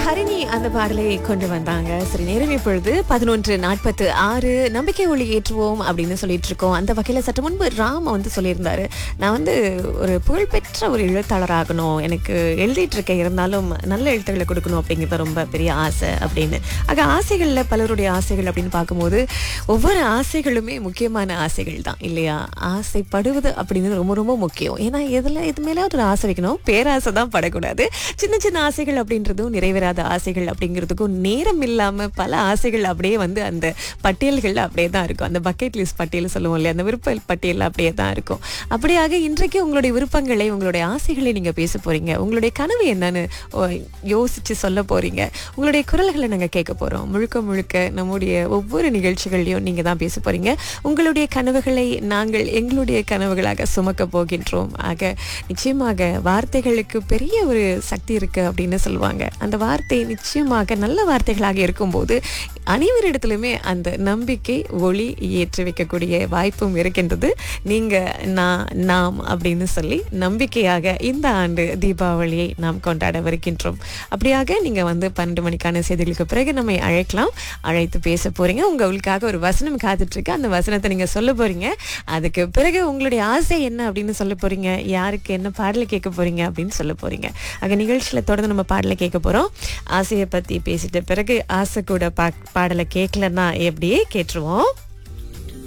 ஹரிணி அந்த பாடலை கொண்டு வந்தாங்க சரி நேரம் இப்பொழுது பதினொன்று நாற்பத்து ஆறு நம்பிக்கை ஒளி ஏற்றுவோம் அப்படின்னு சொல்லிட்டு இருக்கோம் அந்த வகையில சற்று முன்பு ராம வந்து சொல்லியிருந்தாரு நான் வந்து ஒரு புகழ்பெற்ற ஒரு எழுத்தாளர் ஆகணும் எனக்கு எழுதிட்டு இருக்க இருந்தாலும் நல்ல எழுத்துக்களை கொடுக்கணும் அப்படிங்கிறது ரொம்ப பெரிய ஆசை அப்படின்னு ஆக ஆசைகள்ல பலருடைய ஆசைகள் அப்படின்னு பார்க்கும்போது ஒவ்வொரு ஆசைகளுமே முக்கியமான ஆசைகள் தான் இல்லையா ஆசைப்படுவது அப்படின்னு ரொம்ப ரொம்ப முக்கியம் ஏன்னா எதுல இது மேல ஒரு ஆசை வைக்கணும் பேராசை தான் படக்கூடாது சின்ன சின்ன ஆசைகள் அப்படின்றதும் நிறைவேறாத ஆசைகள் அப்படிங்கிறதுக்கும் நேரம் இல்லாம பல ஆசைகள் அப்படியே வந்து அந்த பட்டியல்கள் அப்படியே தான் இருக்கும் அந்த பக்கெட் லிஸ்ட் பட்டியல் சொல்லுவோம் இல்லையா அந்த விருப்ப பட்டியல் அப்படியே தான் இருக்கும் அப்படியாக இன்றைக்கு உங்களுடைய விருப்பங்களை உங்களுடைய ஆசைகளை நீங்க பேச போறீங்க உங்களுடைய கனவு என்னன்னு ஓ, யோசிச்சு சொல்ல போறீங்க உங்களுடைய குரல்களை நாங்க கேட்க போறோம் முழுக்க முழுக்க நம்முடைய ஒவ்வொரு நிகழ்ச்சிகள்லையும் நீங்க தான் பேச போறீங்க உங்களுடைய கனவுகளை நாங்கள் எங்களுடைய கனவுகளாக சுமக்க போகின்றோம் ஆக நிச்சயமாக வார்த்தைகளுக்கு பெரிய ஒரு சக்தி இருக்கு அப்படின்னு சொல்லுவாங்க அந்த வார்த்தை நிச்சயமாக நல்ல வார்த்தைகளாக இருக்கும்போது அனைவரிடத்திலுமே அந்த நம்பிக்கை ஒளி ஏற்றி வைக்கக்கூடிய வாய்ப்பும் இருக்கின்றது நீங்க நான் நாம் அப்படின்னு சொல்லி நம்பிக்கையாக இந்த ஆண்டு தீபாவளியை நாம் கொண்டாடவிருக்கின்றோம் அப்படியாக நீங்க வந்து பன்னெண்டு மணிக்கான செய்திகளுக்கு பிறகு நம்மை அழைக்கலாம் அழைத்து பேச போறீங்க உங்களுக்காக ஒரு வசனம் காத்துட்டு இருக்கு அந்த வசனத்தை நீங்க சொல்ல போறீங்க அதுக்கு பிறகு உங்களுடைய ஆசை என்ன அப்படின்னு சொல்ல போறீங்க யாருக்கு என்ன பாடலை கேட்க போறீங்க அப்படின்னு சொல்ல போறீங்க ஆக நிகழ்ச்சியில தொடர்ந்து நம்ம பாடலை கேட்க போறோம் ஆசையை பத்தி பேசிட்ட பிறகு ஆசை கூட பா பாடலை கேட்கலன்னா எப்படியே கேட்டுருவோம்